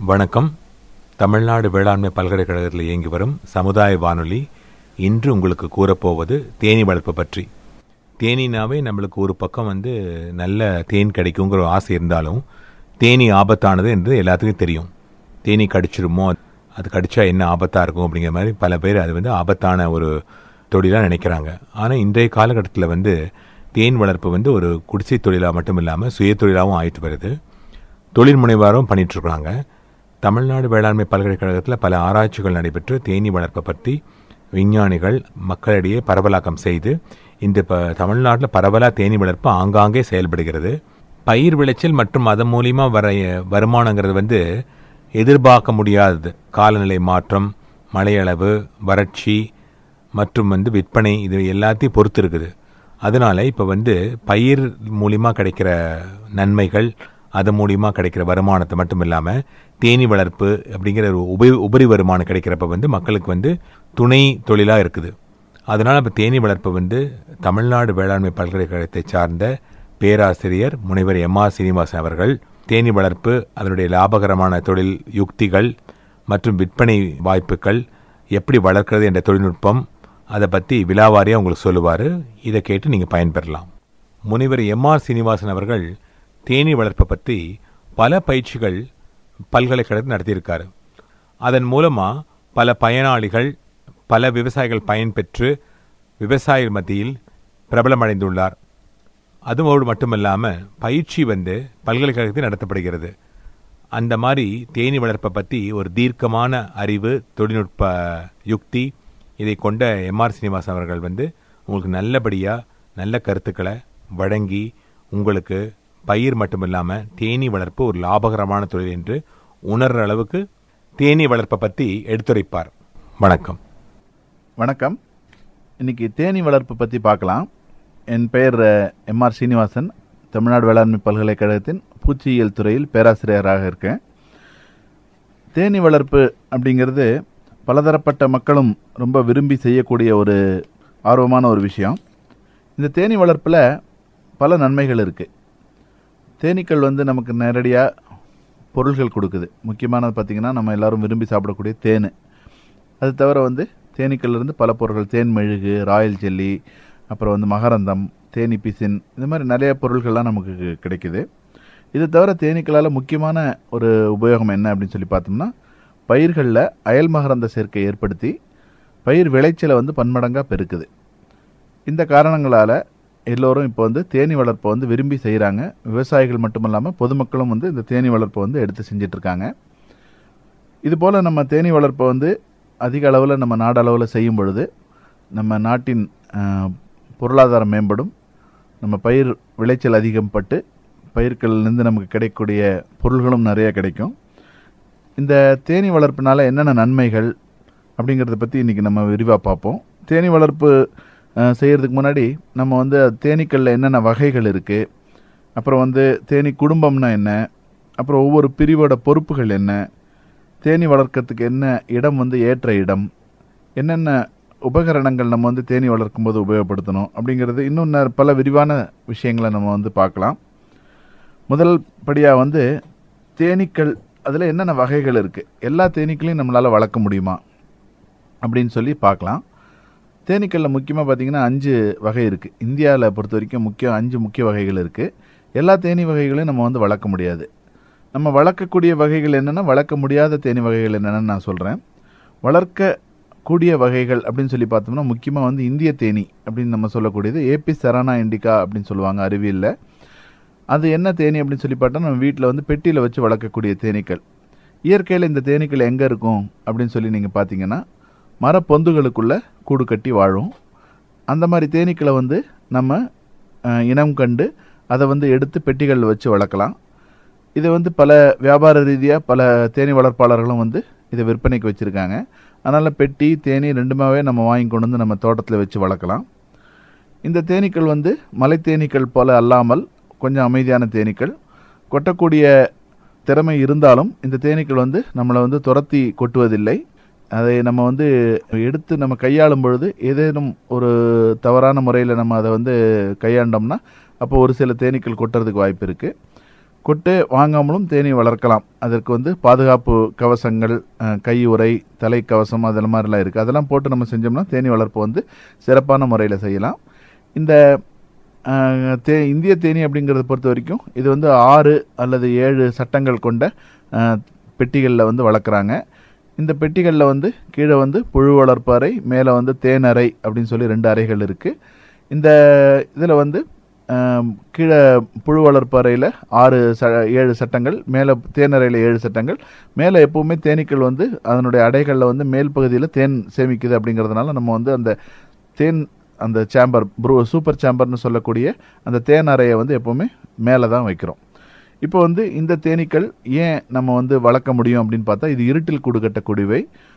வணக்கம் தமிழ்நாடு வேளாண்மை பல்கலைக்கழகத்தில் இயங்கி வரும் சமுதாய வானொலி இன்று உங்களுக்கு கூறப்போவது தேனீ வளர்ப்பு பற்றி தேனீனாவே நம்மளுக்கு ஒரு பக்கம் வந்து நல்ல தேன் கிடைக்குங்கிற ஒரு ஆசை இருந்தாலும் தேனீ ஆபத்தானது என்று எல்லாத்துக்கும் தெரியும் தேனீ கடிச்சிருமோ அது கடிச்சா என்ன ஆபத்தாக இருக்கும் அப்படிங்கிற மாதிரி பல பேர் அது வந்து ஆபத்தான ஒரு தொழிலாக நினைக்கிறாங்க ஆனால் இன்றைய காலகட்டத்தில் வந்து தேன் வளர்ப்பு வந்து ஒரு குடிசை தொழிலாக மட்டும் இல்லாமல் சுய தொழிலாகவும் ஆயிட்டு வருது தொழில் முனைவாரும் பண்ணிட்டு இருக்காங்க தமிழ்நாடு வேளாண்மை பல்கலைக்கழகத்தில் பல ஆராய்ச்சிகள் நடைபெற்று தேனீ வளர்ப்பை பற்றி விஞ்ஞானிகள் மக்களிடையே பரவலாக்கம் செய்து இந்த இப்போ தமிழ்நாட்டில் பரவலாக தேனீ வளர்ப்பு ஆங்காங்கே செயல்படுகிறது பயிர் விளைச்சல் மற்றும் அதன் மூலியமா வர வருமானங்கிறது வந்து எதிர்பார்க்க முடியாதது காலநிலை மாற்றம் மழையளவு வறட்சி மற்றும் வந்து விற்பனை இது எல்லாத்தையும் பொறுத்து இருக்குது அதனால இப்போ வந்து பயிர் மூலியமா கிடைக்கிற நன்மைகள் அது மூலியமா கிடைக்கிற வருமானத்தை மட்டும் இல்லாமல் தேனீ வளர்ப்பு அப்படிங்கிற ஒரு உபரி உபரி வருமானம் கிடைக்கிறப்ப வந்து மக்களுக்கு வந்து துணை தொழிலாக இருக்குது அதனால் இப்போ தேனீ வளர்ப்பு வந்து தமிழ்நாடு வேளாண்மை பல்கலைக்கழகத்தை சார்ந்த பேராசிரியர் முனைவர் எம் ஆர் சீனிவாசன் அவர்கள் தேனீ வளர்ப்பு அதனுடைய லாபகரமான தொழில் யுக்திகள் மற்றும் விற்பனை வாய்ப்புகள் எப்படி வளர்க்கிறது என்ற தொழில்நுட்பம் அதை பற்றி விலாவாரியாக உங்களுக்கு சொல்லுவார் இதை கேட்டு நீங்கள் பயன்பெறலாம் முனைவர் எம் ஆர் சீனிவாசன் அவர்கள் தேனீ வளர்ப்பை பற்றி பல பயிற்சிகள் பல்கலைக்கழகத்தில் நடத்தியிருக்காரு அதன் மூலமாக பல பயனாளிகள் பல விவசாயிகள் பயன்பெற்று விவசாயிகள் மத்தியில் பிரபலமடைந்துள்ளார் அதுவோடு மட்டுமல்லாமல் பயிற்சி வந்து பல்கலைக்கழகத்தில் நடத்தப்படுகிறது அந்த மாதிரி தேனி வளர்ப்பை பற்றி ஒரு தீர்க்கமான அறிவு தொழில்நுட்ப யுக்தி இதை கொண்ட எம்ஆர் சீனிவாசன் அவர்கள் வந்து உங்களுக்கு நல்லபடியாக நல்ல கருத்துக்களை வழங்கி உங்களுக்கு பயிர் மட்டும் இல்லாமல் தேனீ வளர்ப்பு ஒரு லாபகரமான தொழில் என்று உணர்ற அளவுக்கு தேனீ வளர்ப்பை பற்றி எடுத்துரைப்பார் வணக்கம் வணக்கம் இன்னைக்கு தேனீ வளர்ப்பு பற்றி பார்க்கலாம் என் பெயர் எம்ஆர் சீனிவாசன் தமிழ்நாடு வேளாண்மை பல்கலைக்கழகத்தின் பூச்சியியல் துறையில் பேராசிரியராக இருக்கேன் தேனீ வளர்ப்பு அப்படிங்கிறது பலதரப்பட்ட மக்களும் ரொம்ப விரும்பி செய்யக்கூடிய ஒரு ஆர்வமான ஒரு விஷயம் இந்த தேனீ வளர்ப்பில் பல நன்மைகள் இருக்குது தேனீக்கள் வந்து நமக்கு நேரடியாக பொருள்கள் கொடுக்குது முக்கியமானது பார்த்திங்கன்னா நம்ம எல்லாரும் விரும்பி சாப்பிடக்கூடிய தேன் அது தவிர வந்து தேனீக்கள்லேருந்து பல பொருட்கள் தேன் மெழுகு ராயல் ஜெல்லி அப்புறம் வந்து மகரந்தம் தேனி பிசின் இந்த மாதிரி நிறைய பொருள்கள்லாம் நமக்கு கி- கிடைக்குது இது தவிர தேனீக்களால் முக்கியமான ஒரு உபயோகம் என்ன அப்படின்னு சொல்லி பார்த்தோம்னா பயிர்களில் அயல் மகரந்த சேர்க்கை ஏற்படுத்தி பயிர் விளைச்சலை வந்து பன்மடங்காக பெருக்குது இந்த காரணங்களால் எல்லோரும் இப்போ வந்து தேனீ வளர்ப்பை வந்து விரும்பி செய்கிறாங்க விவசாயிகள் மட்டும் இல்லாமல் பொதுமக்களும் வந்து இந்த தேனீ வளர்ப்பை வந்து எடுத்து செஞ்சுட்டு இருக்காங்க இது போல் நம்ம தேனீ வளர்ப்பை வந்து அதிக அளவில் நம்ம நாடளவில் செய்யும் பொழுது நம்ம நாட்டின் ஆஹ், பொருளாதாரம் மேம்படும் நம்ம பயிர் விளைச்சல் அதிகம்பட்டு பயிர்கள்லேருந்து நமக்கு கிடைக்கக்கூடிய பொருள்களும் நிறைய கிடைக்கும் இந்த தேனீ வளர்ப்பினால என்னென்ன நன்மைகள் அப்படிங்கிறத பற்றி இன்றைக்கி நம்ம விரிவாக பார்ப்போம் தேனீ வளர்ப்பு அஹ், செய்யறதுக்கு முன்னாடி நம்ம வந்து தேனீக்களில் என்னென்ன வகைகள் இருக்குது அப்புறம் வந்து தேனீ குடும்பம்னா என்ன அப்புறம் ஒவ்வொரு பிரிவோட பொறுப்புகள் என்ன தேனீ வளர்க்கறதுக்கு என்ன இடம் வந்து ஏற்ற இடம் என்னென்ன உபகரணங்கள் நம்ம வந்து தேனீ வளர்க்கும் போது உபயோகப்படுத்தணும் அப்படிங்கிறது இன்னும் நெ- பல விரிவான விஷயங்களை நம்ம வந்து பார்க்கலாம் முதல் படியாக வந்து தேனீக்கள் அதில் என்னென்ன வகைகள் இருக்குது எல்லா தேனீக்களையும் நம்மளால் வளர்க்க முடியுமா அப்படின்னு சொல்லி பார்க்கலாம் தேனீக்களில் முக்கியமாக பார்த்தீங்கன்னா அஞ்சு வகை இருக்குது இந்தியாவில் பொறுத்த வரைக்கும் முக்கிய அஞ்சு முக்கிய வகைகள் இருக்குது எல்லா தேனீ வகைகளையும் நம்ம வந்து வளர்க்க முடியாது நம்ம வளர்க்கக்கூடிய வகைகள் என்னென்னா வளர்க்க முடியாத தேனீ வகைகள் என்னென்னு நான் சொல்கிறேன் வளர்க்கக்கூடிய வகைகள் அப்படின்னு சொல்லி பார்த்தோம்னா முக்கியமாக வந்து இந்திய தேனீ அப்படின்னு நம்ம சொல்லக்கூடியது ஏபி செரானா இண்டிகா அப்படின்னு சொல்லுவாங்க அறிவியலில் அது என்ன தேனீ அப்படின்னு சொல்லி பார்த்தா நம்ம வீட்டில் வந்து பெட்டியில் வச்சு வளர்க்கக்கூடிய தேனீக்கள் இயற்கையில் இந்த தேனீக்கள் எங்கே இருக்கும் அப்படின்னு சொல்லி நீங்கள் பார்த்தீங்கன்னா மரப்பொந்துகளுக்குள்ளே கூடு கட்டி வாழும் அந்த மாதிரி தேனீக்களை வந்து நம்ம அஹ், இனம் கண்டு அதை வந்து எடுத்து பெட்டிகளில் வச்சு வளர்க்கலாம் இதை வந்து பல வியாபார ரீதியாக பல தேனீ வளர்ப்பாளர்களும் வந்து இதை விற்பனைக்கு வச்சுருக்காங்க அதனால் பெட்டி தேனீ ரெண்டுமாவே நம்ம வாங்கி கொண்டு வந்து நம்ம தோட்டத்தில் வச்சு வளர்க்கலாம் இந்த தேனீக்கள் வந்து மலை தேனீக்கள் போல அல்லாமல் கொஞ்சம் அமைதியான தேனீக்கள் கொட்டக்கூடிய திறமை இருந்தாலும் இந்த தேனீக்கள் வந்து நம்மளை வந்து துரத்தி கொட்டுவதில்லை அதை நம்ம வந்து எடுத்து நம்ம கையாளும் பொழுது ஏதேனும் ஒரு தவறான முறையில் நம்ம அதை வந்து கையாண்டோம்னா அப்போ ஒரு சில தேனீக்கள் கொட்டுறதுக்கு வாய்ப்பு இருக்குது கொட்டு வாங்காமலும் தேனி வளர்க்கலாம் அதற்கு வந்து பாதுகாப்பு கவசங்கள் அஹ், கை உறை தலை கவசம் அதெல்லாம் மாதிரிலாம் இருக்குது அதெல்லாம் போட்டு நம்ம செஞ்சோம்னா தேனி வளர்ப்பு வந்து சிறப்பான முறையில் செய்யலாம் இந்த அஹ், தே இந்திய தேனி அப்படிங்கிறத பொறுத்த வரைக்கும் இது வந்து ஆறு அல்லது ஏழு சட்டங்கள் கொண்ட பெட்டிகளில் வந்து வளர்க்குறாங்க இந்த பெட்டிகளில் வந்து கீழே வந்து புழு வளர்ப்பு அறை மேலே வந்து தேன் அறை அப்படின்னு சொல்லி ரெண்டு அறைகள் இருக்குது இந்த இதில் வந்து ஆம், கீழே புழு வளர்ப்பு அறையில் ஆறு ச ஏழு சட்டங்கள் மேலே தேன் அறையில் ஏழு சட்டங்கள் மேலே எப்போவுமே தேனீக்கள் வந்து அதனுடைய அடைகளில் வந்து மேல் பகுதியில் தேன் சேமிக்குது அப்படிங்கிறதுனால நம்ம வந்து அந்த தேன் அந்த சேம்பர் ப்ரூ சூப்பர் சேம்பர்னு சொல்லக்கூடிய அந்த தேன் அறையை வந்து எப்போவுமே மேலே தான் வைக்கிறோம் இப்போ வந்து இந்த தேனீக்கள் ஏன் நம்ம வந்து வளர்க்க முடியும் அப்படின்னு பார்த்தா இது இருட்டில் கூடு கட்டக்கூடியவை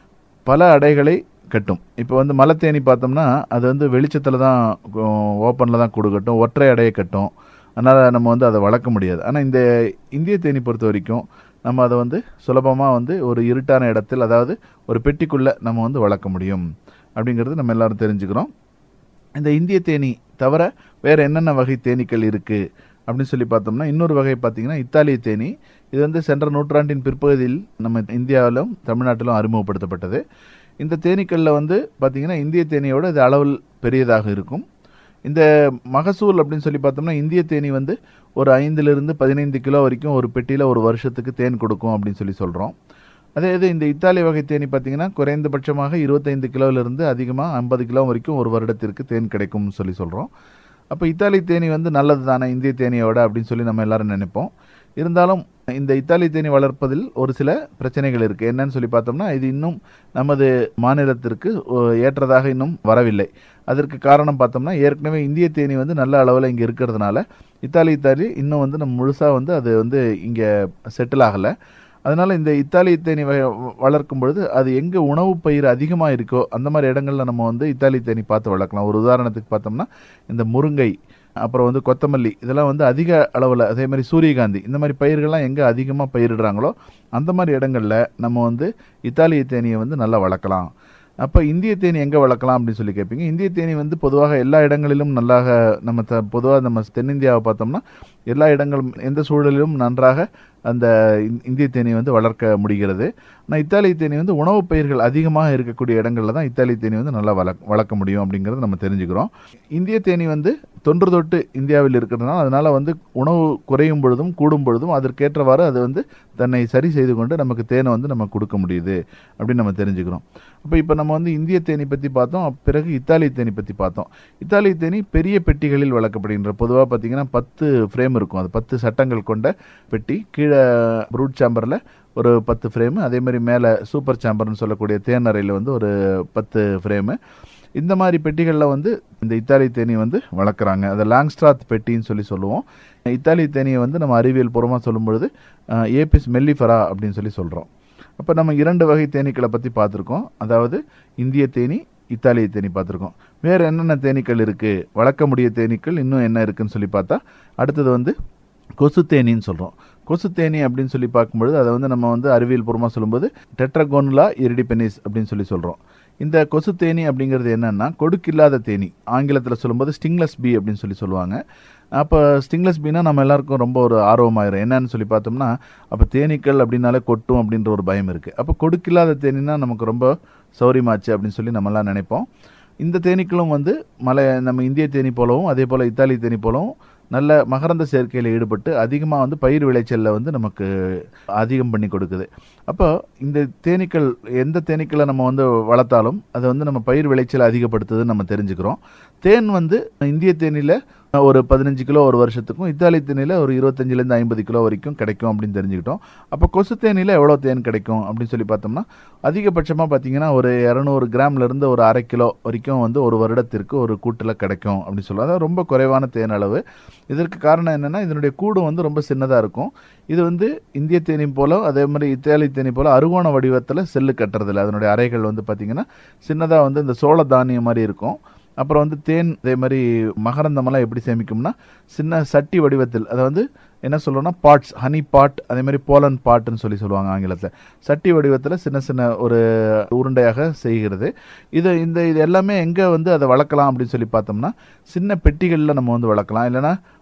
பல அடைகளை கட்டும் இப்போ வந்து மலை தேனி பார்த்தோம்னா அது வந்து வெளிச்சத்தில் தான் ஓப்பனில் தான் கூடு கட்டும் ஒற்றை அடையை கட்டும் அதனால் நம்ம வந்து அதை வளர்க்க முடியாது ஆனால் இந்த இந்திய தேனி பொறுத்த வரைக்கும் நம்ம அதை வந்து சுலபமாக வந்து ஒரு இருட்டான இடத்தில் அதாவது ஒரு பெட்டிக்குள்ளே நம்ம வந்து வளர்க்க முடியும் அப்படிங்கிறது நம்ம எல்லாரும் தெரிஞ்சுக்கிறோம் இந்த இந்திய தேனி தவிர வேறு என்னென்ன வகை தேனீக்கள் இருக்குது அப்படின்னு சொல்லி பார்த்தோம்னா இன்னொரு வகை பார்த்தீங்கன்னா இத்தாலிய தேனி இது வந்து சென்ற நூற்றாண்டின் பிற்பகுதியில் நம்ம இந்தியாவிலும் தமிழ்நாட்டிலும் அறிமுகப்படுத்தப்பட்டது இந்த தேனீக்களில் வந்து பார்த்தீங்கன்னா இந்திய தேனியோட இது அளவில் பெரியதாக இருக்கும் இந்த மகசூல் அப்படின்னு சொல்லி பார்த்தோம்னா இந்திய தேனி வந்து ஒரு ஐந்திலிருந்து பதினைந்து கிலோ வரைக்கும் ஒரு பெட்டியில் ஒரு வருஷத்துக்கு தேன் கொடுக்கும் அப்படின்னு சொல்லி சொல்கிறோம் அதே இது இந்த இத்தாலிய வகை தேனி பார்த்தீங்கன்னா குறைந்தபட்சமாக இருபத்தைந்து கிலோவிலிருந்து அதிகமாக ஐம்பது கிலோ வரைக்கும் ஒரு வருடத்திற்கு தேன் கிடைக்கும்னு சொல்லி சொல்கிறோம் அப்போ இத்தாலி தேனி வந்து நல்லது தானே இந்திய தேனியோட அப்படின்னு சொல்லி நம்ம எல்லாரும் நினைப்போம் இருந்தாலும் இந்த இத்தாலி தேனி வளர்ப்பதில் ஒரு சில பிரச்சனைகள் இருக்குது என்னன்னு சொல்லி பார்த்தோம்னா இது இன்னும் நமது மாநிலத்திற்கு ஒ, ஏற்றதாக இன்னும் வரவில்லை அதற்கு காரணம் பார்த்தோம்னா ஏற்கனவே இந்திய தேனி வந்து நல்ல அளவில் இங்கே இருக்கிறதுனால இத்தாலி இத்தாலி இன்னும் வந்து நம்ம முழுசாக வந்து அது வந்து இங்கே செட்டில் ஆகலை அதனால் இந்த இத்தாலி தேனி வ- வளர்க்கும் பொழுது அது எங்கே உணவு பயிர் அதிகமாக இருக்கோ அந்த மாதிரி இடங்கள்ல நம்ம வந்து இத்தாலி தேனி பார்த்து வளர்க்கலாம் ஒரு உதாரணத்துக்கு பார்த்தோம்னா இந்த முருங்கை அப்புறம் வந்து கொத்தமல்லி இதெல்லாம் வந்து அதிக அளவில் அதே மாதிரி சூரியகாந்தி இந்த மாதிரி பயிர்கள்லாம் எங்கே அதிகமாக பயிரிடுறாங்களோ அந்த மாதிரி இடங்களில் நம்ம வந்து இத்தாலிய தேனியை வந்து நல்லா வளர்க்கலாம் அப்போ இந்திய தேனி எங்கே வளர்க்கலாம் அப்படின்னு சொல்லி கேட்பீங்க இந்திய தேனி வந்து பொதுவாக எல்லா இடங்களிலும் நல்லாக நம்ம த பொதுவாக நம்ம தென்னிந்தியாவை பார்த்தோம்னா எல்லா இடங்களும் எந்த சூழலிலும் நன்றாக அந்த இந்- இந்திய தேனி வந்து வளர்க்க முடிகிறது ஆனால் இத்தாலி தேனி வந்து உணவுப் பயிர்கள் அதிகமாக இருக்கக்கூடிய இடங்களில் தான் இத்தாலி தேனி வந்து நல்லா வளர்க்க வளர்க்க முடியும் அப்படிங்கிறத நம்ம தெரிஞ்சுக்கிறோம் இந்திய தேனி வந்து தொன்று தொட்டு இந்தியாவில் இருக்கிறதுனால அதனால வந்து உணவு குறையும் பொழுதும் கூடும் பொழுதும் அதற்கேற்றவாறு அது வந்து தன்னை சரி செய்து கொண்டு நமக்கு தேனை வந்து நம்ம கொடுக்க முடியுது அப்படின்னு நம்ம தெரிஞ்சுக்கிறோம் அப்போ இப்போ நம்ம வந்து இந்திய தேனி பற்றி பார்த்தோம் அப் பிறகு இத்தாலி தேனி பற்றி பார்த்தோம் இத்தாலி தேனி பெரிய பெட்டிகளில் வளர்க்கப்படுகின்ற பொதுவாக பார்த்தீங்கன்னா பத்து ஃப்ரேம் இருக்கும் அது பத்து சட்டங்கள் கொண்ட பெட்டி கீழே ப்ரூட் சாம்பரில் ஒரு பத்து ஃப்ரேமு அதே மாதிரி மேலே சூப்பர் சாம்பர்னு சொல்லக்கூடிய தேன் அறையில் வந்து ஒரு பத்து ஃப்ரேமு இந்த மாதிரி பெட்டிகளில் வந்து இந்த இத்தாலி தேனி வந்து வளர்க்குறாங்க அதை லாங்ஸ்ட்ராத் பெட்டின்னு சொல்லி சொல்லுவோம் இத்தாலி தேனியை வந்து நம்ம அறிவியல் பூர்வமாக சொல்லும் பொழுது ஏபிஸ் மெல்லிஃபரா அப்படின்னு சொல்லி சொல்கிறோம் அப்போ நம்ம இரண்டு வகை தேனீக்களை பற்றி பார்த்துருக்கோம் அதாவது இந்திய தேனி இத்தாலிய தேனி பார்த்துருக்கோம் வேறு என்னென்ன தேனீக்கள் இருக்குது வளர்க்க முடிய தேனீக்கள் இன்னும் என்ன இருக்குன்னு சொல்லி பார்த்தா அடுத்தது வந்து கொசு தேனின்னு சொல்கிறோம் கொசு தேனி அப்படின்னு சொல்லி பார்க்கும்பொழுது அதை வந்து நம்ம வந்து அறிவியல் பூர்வமாக சொல்லும்போது டெட்ரகோனுலா இரிடிபெனிஸ் அப்படின்னு சொல்லி சொல்கிறோம் இந்த கொசு தேனி அப்படிங்கிறது என்னன்னா கொடுக்கில்லாத தேனி ஆங்கிலத்தில் சொல்லும்போது ஸ்டிங்லெஸ் பி அப்படின்னு சொல்லி சொல்லுவாங்க அப்போ ஸ்டிங்லெஸ் பீனா நம்ம எல்லாருக்கும் ரொம்ப ஒரு ஆர்வமாயிரும் என்னன்னு சொல்லி பார்த்தோம்னா அப்போ தேனீக்கள் அப்படின்னாலே கொட்டும் அப்படின்ற ஒரு பயம் இருக்குது அப்போ கொடுக்கில்லாத தேனினா நமக்கு ரொம்ப சௌரியமாச்சு அப்படின்னு சொல்லி நம்மலாம் நினைப்போம் இந்த தேனீக்களும் வந்து மலை நம்ம இந்திய தேனி போலவும் அதே போல் இத்தாலி தேனி போலவும் நல்ல மகரந்த சேர்க்கையில் ஈடுபட்டு அதிகமாக வந்து பயிர் விளைச்சலில் வந்து நமக்கு அதிகம் பண்ணி கொடுக்குது அப்போ இந்த தேனீக்கள் எந்த தேனீக்களை நம்ம வந்து வளர்த்தாலும் அதை வந்து நம்ம பயிர் விளைச்சலை அதிகப்படுத்துதுன்னு நம்ம தெரிஞ்சுக்கிறோம் தேன் வந்து இந்திய தேனியில் ஒரு பதினஞ்சு கிலோ ஒரு வருஷத்துக்கும் இத்தாலி தேனியில் ஒரு இருபத்தஞ்சிலேருந்து ஐம்பது கிலோ வரைக்கும் கிடைக்கும் அப்படின்னு தெரிஞ்சுக்கிட்டோம் அப்போ கொசு தேனியில் எவ்வளோ தேன் கிடைக்கும் அப்படின்னு சொல்லி பார்த்தோம்னா அதிகபட்சமாக பார்த்தீங்கன்னா ஒரு இரநூறு கிராம்லேருந்து ஒரு அரை கிலோ வரைக்கும் வந்து ஒரு வருடத்திற்கு ஒரு கூட்டில் கிடைக்கும் அப்படின்னு சொல்லுவோம் அதாவது ரொம்ப குறைவான தேன் அளவு இதற்கு காரணம் என்னென்னா இதனுடைய கூடு வந்து ரொம்ப சின்னதாக இருக்கும் இது வந்து இந்திய தேனி போல அதே மாதிரி இத்தாலி தேனி போல அருகோண வடிவத்தில் செல்லு கட்டுறதில்ல அதனுடைய அறைகள் வந்து பார்த்திங்கன்னா சின்னதாக வந்து இந்த சோள தானியம் மாதிரி இருக்கும் அப்புறம் வந்து தேன் அதே மாதிரி மகரந்தமெல்லாம் எப்படி சேமிக்கும்னா சின்ன சட்டி வடிவத்தில் அதை வந்து என்ன சொல்லுவோம்னா பாட்ஸ் ஹனி பாட் அதே மாதிரி போலன் பாட்டுன்னு சொல்லி சொல்லுவாங்க ஆங்கிலத்தில் சட்டி வடிவத்தில் சின்ன சின்ன ஒரு உருண்டையாக செய்கிறது இது இந்த இது எல்லாமே எங்கே வந்து அதை வளர்க்கலாம் அப்படின்னு சொல்லி பார்த்தோம்னா சின்ன பெட்டிகளில் நம்ம வந்து வளர்க்கலாம் இல்லைன்னா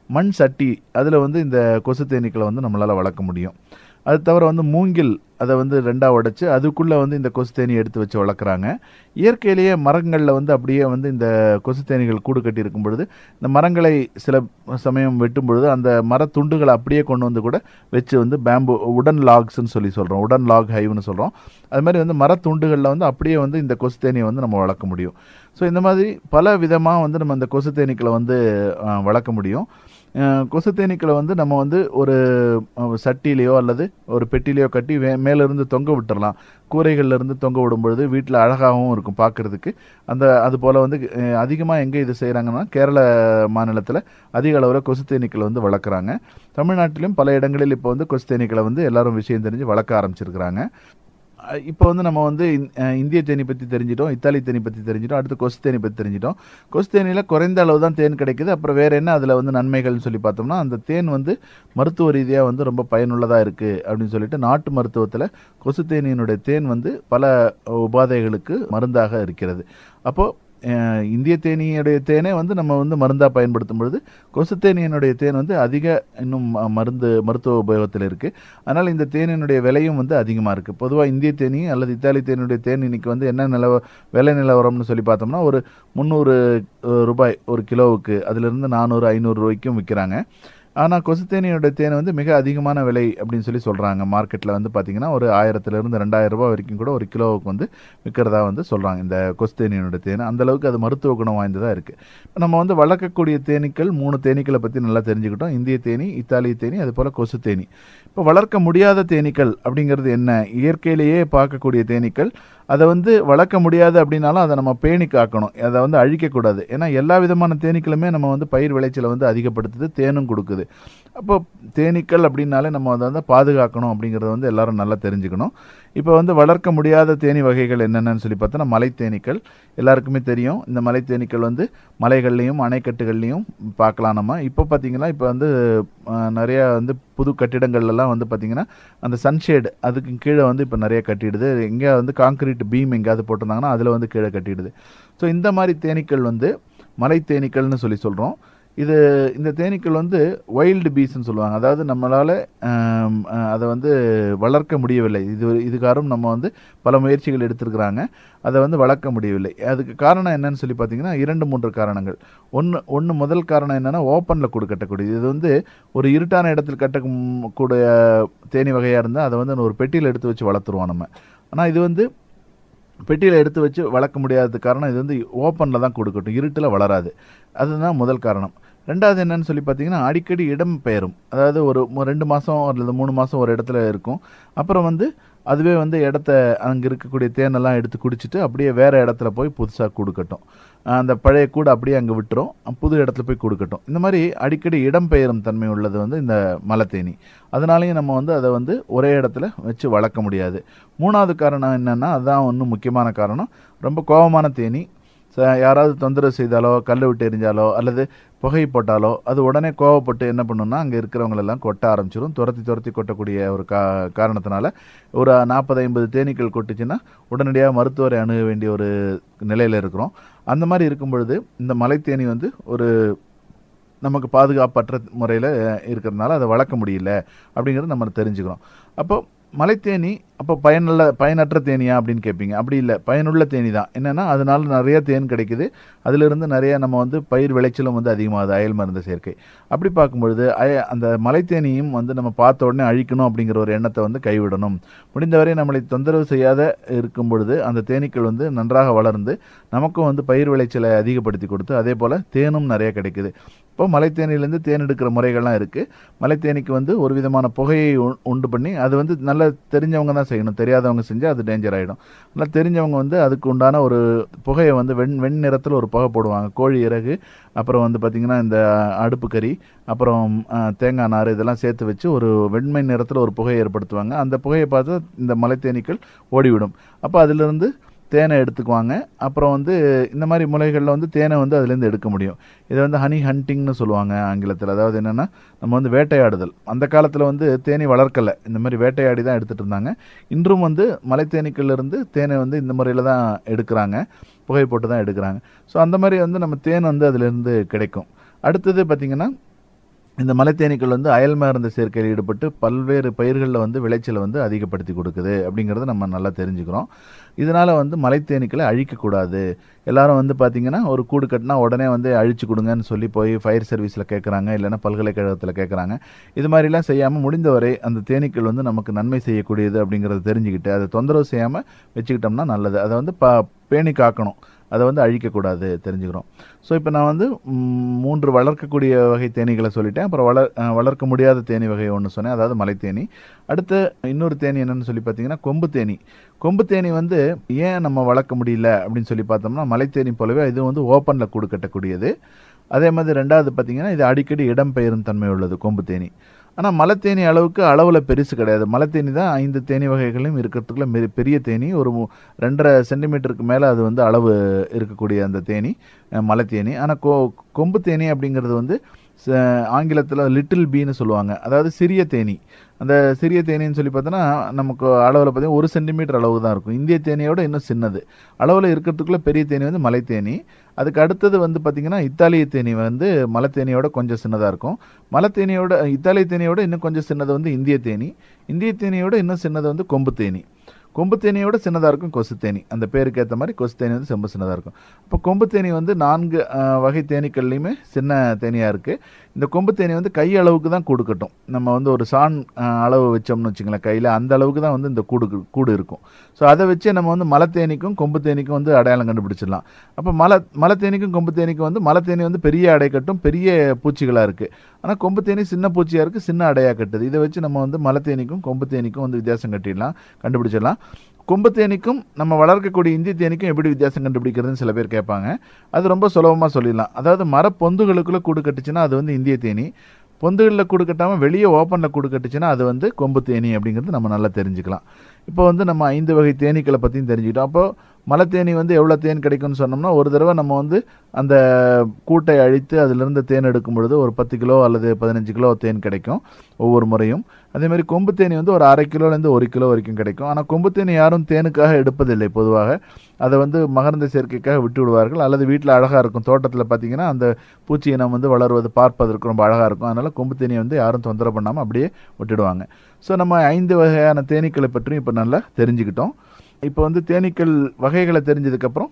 மண் சட்டி அதில் வந்து இந்த கொசு தேனீக்களை வந்து நம்மளால் வளர்க்க முடியும் அது தவிர வந்து மூங்கில் அதை வந்து ரெண்டாக உடைச்சு அதுக்குள்ளே வந்து இந்த கொசு தேனி எடுத்து வச்சு வளர்க்குறாங்க இயற்கையிலேயே மரங்களில் வந்து அப்படியே வந்து இந்த கொசு தேனீகள் கூடு கட்டி இருக்கும் பொழுது இந்த மரங்களை சில சமயம் வெட்டும் பொழுது அந்த மரத்துண்டுகளை அப்படியே கொண்டு வந்து கூட வச்சு வந்து பேம்பு உடன் லாக்ஸ்ன்னு சொல்லி சொல்கிறோம் உடன் லாக் ஹைவ்னு சொல்கிறோம் அது மாதிரி வந்து மரத்துண்டுகளில் வந்து அப்படியே வந்து இந்த கொசு தேனியை வந்து நம்ம வளர்க்க முடியும் ஸோ இந்த மாதிரி பல விதமாக வந்து நம்ம இந்த கொசு தேனீக்களை வந்து அஹ், வளர்க்க முடியும் அஹ், கொசு தேனீக்களை வந்து நம்ம வந்து ஒரு அஹ், சட்டிலேயோ அல்லது ஒரு பெட்டிலேயோ கட்டி வே மேலிருந்து தொங்க விட்டுறலாம் கூரைகள்ல இருந்து தொங்க விடும் பொழுது வீட்டில் அழகாகவும் இருக்கும் பார்க்கறதுக்கு அந்த அது போல் வந்து அதிகமாக எங்கே இது செய்கிறாங்கன்னா கேரள மாநிலத்தில் அதிக அளவில் கொசு தேனீக்களை வந்து வளர்க்குறாங்க தமிழ்நாட்டிலும் பல இடங்களில் இப்போ வந்து கொசு தேனீக்களை வந்து எல்லாரும் விஷயம் தெரிஞ்சு வளர்க்க ஆரம்பிச்சிருக்கிறாங்க இப்போ வந்து நம்ம வந்து இந்- அஹ் இந்திய தேனி பற்றி தெரிஞ்சிட்டோம் இத்தாலி தேனி பற்றி தெரிஞ்சிட்டோம் அடுத்து கொசு தேனி பற்றி தெரிஞ்சிட்டோம் கொசு தேனியில் குறைந்த அளவு தான் தேன் கிடைக்குது அப்புறம் வேற என்ன அதில் வந்து நன்மைகள்னு சொல்லி பார்த்தோம்னா அந்த தேன் வந்து மருத்துவ ரீதியாக வந்து ரொம்ப பயனுள்ளதாக இருக்குது அப்படின்னு சொல்லிட்டு நாட்டு மருத்துவத்தில் கொசு தேனியினுடைய தேன் வந்து பல உபாதைகளுக்கு மருந்தாக இருக்கிறது அப்போது அஹ் இந்திய தேனியுடைய தேனே வந்து நம்ம வந்து மருந்தாக பயன்படுத்தும் பொழுது கொசு தேனியினுடைய தேன் வந்து அதிக இன்னும் ம- மருந்து மருத்துவ உபயோகத்தில் இருக்குது அதனால் இந்த தேனினுடைய விலையும் வந்து அதிகமாக இருக்குது பொதுவாக இந்திய தேனி அல்லது இத்தாலி தேனியுடைய தேன் இன்னைக்கு வந்து என்ன நிலவ விலை நிலவரம்னு சொல்லி பார்த்தோம்னா ஒரு முந்நூறு அஹ், ரூபாய் ஒரு கிலோவுக்கு அதிலிருந்து நானூறு ஐநூறு ரூபாய்க்கும் விற்கிறாங்க ஆனால் கொசுத்தேனியோட தேன் வந்து மிக அதிகமான விலை அப்படின்னு சொல்லி சொல்கிறாங்க மார்க்கெட்டில் வந்து பார்த்தீங்கன்னா ஒரு ஆயிரத்துலேருந்து ரெண்டாயிரம் ரூபாய் வரைக்கும் கூட ஒரு கிலோவுக்கு வந்து விற்கிறதா வந்து சொல்கிறாங்க இந்த கொசுத்தேனியோட தேன் அந்த அளவுக்கு அது மருத்துவ குணம் வாய்ந்ததாக இருக்குது இப்போ நம்ம வந்து வளர்க்கக்கூடிய தேனீக்கள் மூணு தேனீக்களை பற்றி நல்லா தெரிஞ்சுக்கிட்டோம் இந்திய தேனி இத்தாலிய தேனி அது போல் கொசு தேனி இப்போ வளர்க்க முடியாத தேனீக்கள் அப்படிங்கிறது என்ன இயற்கையிலேயே பார்க்கக்கூடிய தேனீக்கள் அதை வந்து வளர்க்க முடியாது அப்படின்னாலும் அதை நம்ம பேணி காக்கணும் அதை வந்து அழிக்கக்கூடாது ஏன்னா எல்லா விதமான தேனீக்களுமே நம்ம வந்து பயிர் விளைச்சலை வந்து அதிகப்படுத்துது தேனும் கொடுக்குது அப்போ தேனீக்கள் அப்படின்னாலே நம்ம அதை வந்து பாதுகாக்கணும் அப்படிங்கிறத வந்து எல்லாரும் நல்லா தெரிஞ்சுக்கணும் இப்போ வந்து வளர்க்க முடியாத தேனி வகைகள் என்னென்னு சொல்லி பார்த்தோன்னா மலை தேனீக்கள் எல்லாருக்குமே தெரியும் இந்த மலை தேனீக்கள் வந்து மலைகள்லையும் அணைக்கட்டுகள்லையும் பார்க்கலாம் நம்ம இப்போ பார்த்தீங்கன்னா இப்போ வந்து அஹ், நிறைய வந்து புது கட்டிடங்கள்லாம் வந்து பார்த்தீங்கன்னா அந்த சன்ஷேடு அதுக்கு கீழே வந்து இப்போ நிறைய கட்டிடுது எங்கே வந்து காங்கிரீட் பீம் எங்கேயாவது போட்டிருந்தாங்கன்னா அதில் வந்து கீழே கட்டிடுது ஸோ இந்த மாதிரி தேனீக்கள் வந்து மலை தேனீக்கள்னு சொல்லி சொல்கிறோம் இது இந்த தேனீக்கள் வந்து வைல்டு பீஸ்ன்னு சொல்லுவாங்க அதாவது நம்மளால் அதை வந்து வளர்க்க முடியவில்லை இது இதுக்காரும் நம்ம வந்து பல முயற்சிகள் எடுத்திருக்கிறாங்க அதை வந்து வளர்க்க முடியவில்லை அதுக்கு காரணம் என்னன்னு சொல்லி பார்த்தீங்கன்னா இரண்டு மூன்று காரணங்கள் ஒன்று ஒன்று முதல் காரணம் என்னன்னா ஓப்பனில் கூடு கட்டக்கூடியது இது வந்து ஒரு இருட்டான இடத்தில் கட்டக்கூடிய தேனி வகையாக இருந்தால் அதை வந்து ஒரு பெட்டியில் எடுத்து வச்சு வளர்த்துருவோம் நம்ம ஆனால் இது வந்து பெட்டியில் எடுத்து வச்சு வளர்க்க முடியாதது காரணம் இது வந்து ஓப்பனில் தான் கொடுக்கட்டும் இருட்டில் வளராது அதுதான் முதல் காரணம் ரெண்டாவது என்னன்னு சொல்லி பார்த்தீங்கன்னா அடிக்கடி இடம் பெயரும் அதாவது ஒரு மு- ரெண்டு மாதம் அல்லது மூணு மாதம் ஒரு இடத்துல இருக்கும் அப்புறம் வந்து அதுவே வந்து இடத்த அங்கே இருக்கக்கூடிய தேனெல்லாம் எடுத்து குடிச்சிட்டு அப்படியே வேற இடத்துல போய் புதுசாக கொடுக்கட்டும் அந்த பழைய கூடு அப்படியே அங்கே விட்டுரும் புது இடத்துல போய் கொடுக்கட்டும் இந்த மாதிரி அடிக்கடி இடம் பெயரும் தன்மை உள்ளது வந்து இந்த மலைத்தேனி அதனாலேயும் நம்ம வந்து அதை வந்து ஒரே இடத்துல வச்சு வளர்க்க முடியாது மூணாவது காரணம் என்னன்னா அதுதான் ஒன்றும் முக்கியமான காரணம் ரொம்ப கோபமான தேனி ச- யாராவது தொந்தரவு செய்தாலோ கல் விட்டு எரிஞ்சாலோ அல்லது புகை போட்டாலோ அது உடனே கோவப்பட்டு என்ன பண்ணுன்னா அங்கே இருக்கிறவங்களெல்லாம் கொட்ட ஆரம்பிச்சிடும் துரத்தி துரத்தி கொட்டக்கூடிய ஒரு கா காரணத்தினால ஒரு நாற்பது ஐம்பது தேனீக்கள் கொட்டுச்சுன்னா உடனடியாக மருத்துவரை அணுக வேண்டிய ஒரு நிலையில் இருக்கிறோம் அந்த மாதிரி இருக்கும் பொழுது இந்த மலைத்தேனி வந்து ஒரு நமக்கு பாதுகாப்பற்ற முறையில் இருக்கிறதுனால அதை வளர்க்க முடியல அப்படிங்கிறத நம்ம தெரிஞ்சுக்கிறோம் அப்போ மலைத்தேனி அப்போ பயனுள்ள பயனற்ற தேனியா அப்படின்னு கேட்பீங்க அப்படி இல்லை பயனுள்ள தேனி தான் என்னென்னா அதனால நிறைய தேன் கிடைக்குது அதிலிருந்து நிறைய நம்ம வந்து பயிர் விளைச்சலும் வந்து அதிகமாகுது அயல் மருந்து சேர்க்கை அப்படி பார்க்கும்பொழுது அய அந்த மலைத்தேனியும் வந்து நம்ம பார்த்த உடனே அழிக்கணும் அப்படிங்கிற ஒரு எண்ணத்தை வந்து கைவிடணும் முடிந்தவரை நம்மளை தொந்தரவு செய்யாத இருக்கும் பொழுது அந்த தேனீக்கள் வந்து நன்றாக வளர்ந்து நமக்கும் வந்து பயிர் விளைச்சலை அதிகப்படுத்தி கொடுத்து அதே போல் தேனும் நிறைய கிடைக்குது இப்போ மலைத்தேனிலேருந்து தேன் எடுக்கிற முறைகள்லாம் இருக்குது மலைத்தேனிக்கு வந்து ஒரு விதமான புகையை உ- உண்டு பண்ணி அது வந்து நல்லா தெரிஞ்சவங்க தான் செய்யணும் தெரியாதவங்க செஞ்சால் அது டேஞ்சர் ஆகிடும் நல்லா தெரிஞ்சவங்க வந்து அதுக்கு உண்டான ஒரு புகையை வந்து வெண் வெண் நிறத்தில் ஒரு புகை போடுவாங்க கோழி இறகு அப்புறம் வந்து பார்த்திங்கன்னா இந்த அடுப்பு கறி அப்புறம் அஹ், தேங்காய் நார் இதெல்லாம் சேர்த்து வச்சு ஒரு வெண்மை நிறத்தில் ஒரு புகையை ஏற்படுத்துவாங்க அந்த புகையை பார்த்து இந்த மலைத்தேனீக்கள் ஓடிவிடும் அப்போ அதிலிருந்து தேனை எடுத்துக்குவாங்க அப்புறம் வந்து இந்த மாதிரி முறைகளில் வந்து தேனை வந்து அதுலேருந்து எடுக்க முடியும் இதை வந்து ஹனி ஹண்டிங்னு சொல்லுவாங்க ஆங்கிலத்தில் அதாவது என்னென்னா நம்ம வந்து வேட்டையாடுதல் அந்த காலத்தில் வந்து தேனி வளர்க்கலை இந்த மாதிரி வேட்டையாடி தான் எடுத்துகிட்டு இருந்தாங்க இன்றும் வந்து மலைத்தேனீக்கள்ல இருந்து தேனை வந்து இந்த முறையில் தான் எடுக்கிறாங்க புகை போட்டு தான் எடுக்கிறாங்க ஸோ அந்த மாதிரி வந்து நம்ம தேன் வந்து அதுலேருந்து கிடைக்கும் அடுத்தது பார்த்திங்கன்னா இந்த மலைத்தேனீக்கள் வந்து அயல் மருந்து சேர்க்கையில் ஈடுபட்டு பல்வேறு பயிர்களில் வந்து விளைச்சலை வந்து அதிகப்படுத்தி கொடுக்குது அப்படிங்கிறத நம்ம நல்லா தெரிஞ்சுக்கிறோம் இதனால் வந்து மலைத்தேனீக்களை அழிக்கக்கூடாது எல்லாரும் வந்து பார்த்திங்கன்னா ஒரு கூடு கட்டினா உடனே வந்து அழிச்சு கொடுங்கன்னு சொல்லி போய் ஃபயர் சர்வீஸில் கேட்குறாங்க இல்லைன்னா பல்கலைக்கழகத்தில் கேட்குறாங்க இது மாதிரிலாம் செய்யாமல் முடிந்தவரை அந்த தேனீக்கள் வந்து நமக்கு நன்மை செய்யக்கூடியது அப்படிங்கிறத தெரிஞ்சுக்கிட்டு அதை தொந்தரவு செய்யாமல் வச்சுக்கிட்டோம்னா நல்லது அதை வந்து ப பேணி காக்கணும் அதை வந்து அழிக்கக்கூடாது தெரிஞ்சுக்கிறோம் ஸோ இப்போ நான் வந்து ம், மூன்று வளர்க்கக்கூடிய வகை தேனீகளை சொல்லிட்டேன் அப்புறம் வளர் அஹ், வளர்க்க முடியாத தேனி வகை ஒன்று சொன்னேன் அதாவது மலைத்தேனி அடுத்து இன்னொரு தேனி என்னன்னு சொல்லி பார்த்தீங்கன்னா கொம்பு தேனி கொம்பு தேனி வந்து ஏன் நம்ம வளர்க்க முடியல அப்படின்னு சொல்லி பார்த்தோம்னா மலைத்தேனி போலவே இது வந்து ஓப்பனில் கூடு கட்டக்கூடியது அதே மாதிரி ரெண்டாவது பார்த்தீங்கன்னா இது அடிக்கடி இடம்பெயரும் தன்மை உள்ளது கொம்பு தேனி ஆனால் மலைத்தேனி அளவுக்கு அளவில் பெருசு கிடையாது மலைத்தேனி தான் ஐந்து தேனி வகைகளும் இருக்கிறதுக்குள்ள மெரி- பெரிய தேனி ஒரு மு- ரெண்டரை சென்டிமீட்டருக்கு மேலே அது வந்து அளவு இருக்கக்கூடிய அந்த தேனி அஹ், மலைத்தேனி ஆனால் கொ கொம்பு தேனி அப்படிங்கிறது வந்து ஆங்கிலத்தில் லிட்டில் பீன்னு சொல்லுவாங்க அதாவது சிறிய தேனி அந்த சிறிய தேனின்னு சொல்லி பார்த்தோன்னா நமக்கு அளவில் பார்த்தீங்கன்னா ஒரு சென்டிமீட்டர் அளவு தான் இருக்கும் இந்திய தேனியோட இன்னும் சின்னது அளவில் இருக்கிறதுக்குள்ள பெரிய தேனி வந்து மலைத்தேனி அதுக்கு அடுத்தது வந்து பார்த்திங்கன்னா இத்தாலிய தேனி வந்து மலைத்தேனியோட கொஞ்சம் சின்னதாக இருக்கும் மலைத்தேனியோட இத்தாலிய தேனியோட இன்னும் கொஞ்சம் சின்னது வந்து இந்திய தேனி இந்திய தேனியோட இன்னும் சின்னது வந்து கொம்பு தேனி கொம்பு தேனியோட சின்னதாக இருக்கும் கொசு தேனி அந்த பேருக்கு ஏற்ற மாதிரி கொசு தேனி வந்து ரொம்ப சின்னதாக இருக்கும் இப்போ கொம்பு தேனி வந்து நான்கு அஹ், வகை தேனீக்கள்லையுமே சின்ன தேனியாக இருக்குது இந்த கொம்பு தேனி வந்து கை அளவுக்கு தான் கூடு கட்டும் நம்ம வந்து ஒரு சான் அஹ், அளவு வச்சோம்னு வச்சுங்களேன் கையில் அந்த அளவுக்கு தான் வந்து இந்த கூடு கூடு இருக்கும் ஸோ அதை வச்சே நம்ம வந்து மலை தேனிக்கும் கொம்பு தேனிக்கும் வந்து அடையாளம் கண்டுபிடிச்சிடலாம் அப்போ மலை மலை தேனிக்கும் கொம்பு தேனிக்கும் வந்து மலை தேனி வந்து பெரிய அடை கட்டும் பெரிய பூச்சிகளாக இருக்குது ஆனால் கொம்பு தேனி சின்ன பூச்சியாக இருக்குது சின்ன அடையாக கட்டுது இதை வச்சு நம்ம வந்து மலை தேனிக்கும் கொம்பு தேனிக்கும் வந்து வித்தியாசம் கட்டிடலாம் கண்டுபிடிச்சிடலாம் கொம்பு தேனிக்கும் நம்ம வளர்க்கக்கூடிய இந்திய தேனிக்கும் எப்படி வித்தியாசம் கண்டுபிடிக்கிறதுன்னு சில பேர் கேட்பாங்க அது ரொம்ப சுலபமாக சொல்லிடலாம் அதாவது மரப்பொந்துகளுக்குள்ளே கூடு கட்டுச்சுன்னா அது வந்து இந்திய தேனி பொந்துகளில் கூடு கட்டாமல் வெளியே ஓப்பனில் கூடு கட்டுச்சுன்னா அது வந்து கொம்பு தேனி அப்படிங்கிறது நம்ம நல்லா தெரிஞ்சுக்கலாம் இப்போ வந்து நம்ம ஐந்து வகை தேனீக்களை பற்றியும் தெரிஞ்சுக்கிட்டோம் அப்போ மலை தேனி வந்து எவ்வளோ தேன் கிடைக்கும்னு சொன்னோம்னா ஒரு தடவை நம்ம வந்து அந்த கூட்டை அழித்து அதிலிருந்து தேன் எடுக்கும் பொழுது ஒரு பத்து கிலோ அல்லது பதினஞ்சு கிலோ தேன் கிடைக்கும் ஒவ்வொரு முறையும் அதே மாதிரி கொம்பு தேனி வந்து ஒரு அரை கிலோலேருந்து ஒரு கிலோ வரைக்கும் கிடைக்கும் ஆனால் கொம்பு தேனி யாரும் தேனுக்காக எடுப்பதில்லை பொதுவாக அதை வந்து மகரந்த சேர்க்கைக்காக விட்டு விடுவார்கள் அல்லது வீட்டில் அழகாக இருக்கும் தோட்டத்தில் பார்த்தீங்கன்னா அந்த பூச்சி இனம் வந்து வளருவது பார்ப்பதற்கு ரொம்ப அழகாக இருக்கும் அதனால் கொம்பு தேனியை வந்து யாரும் தொந்தரவு பண்ணாமல் அப்படியே விட்டுடுவாங்க ஸோ நம்ம ஐந்து வகையான தேனீக்களை பற்றியும் இப்போ நல்லா தெரிஞ்சுக்கிட்டோம் இப்போ வந்து தேனீக்கள் வகைகளை தெரிஞ்சதுக்கப்புறம்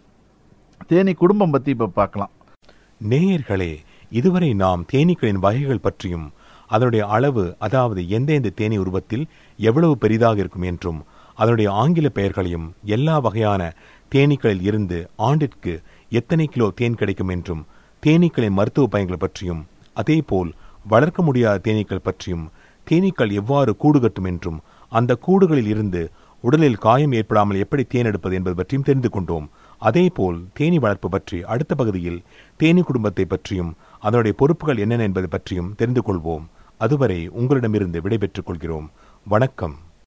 தேனீ குடும்பம் பற்றி இப்போ பார்க்கலாம் நேயர்களே இதுவரை நாம் தேனீக்களின் வகைகள் பற்றியும் அதனுடைய அளவு அதாவது எந்தெந்த தேனீ உருவத்தில் எவ்வளவு பெரிதாக இருக்கும் என்றும் அதனுடைய ஆங்கில பெயர்களையும் எல்லா வகையான தேனீக்களில் இருந்து ஆண்டிற்கு எத்தனை கிலோ தேன் கிடைக்கும் என்றும் தேனீக்களின் மருத்துவ பயன்கள் பற்றியும் அதேபோல் வளர்க்க முடியாத தேனீக்கள் பற்றியும் தேனீக்கள் எவ்வாறு கூடு கட்டும் என்றும் அந்த கூடுகளில் இருந்து உடலில் காயம் ஏற்படாமல் எப்படி தேன் எடுப்பது என்பது பற்றியும் தெரிந்து கொண்டோம் அதேபோல் தேனி வளர்ப்பு பற்றி அடுத்த பகுதியில் தேனி குடும்பத்தை பற்றியும் அதனுடைய பொறுப்புகள் என்னென்ன என்பது பற்றியும் தெரிந்து கொள்வோம் அதுவரை உங்களிடமிருந்து விடைபெற்றுக் கொள்கிறோம் வணக்கம்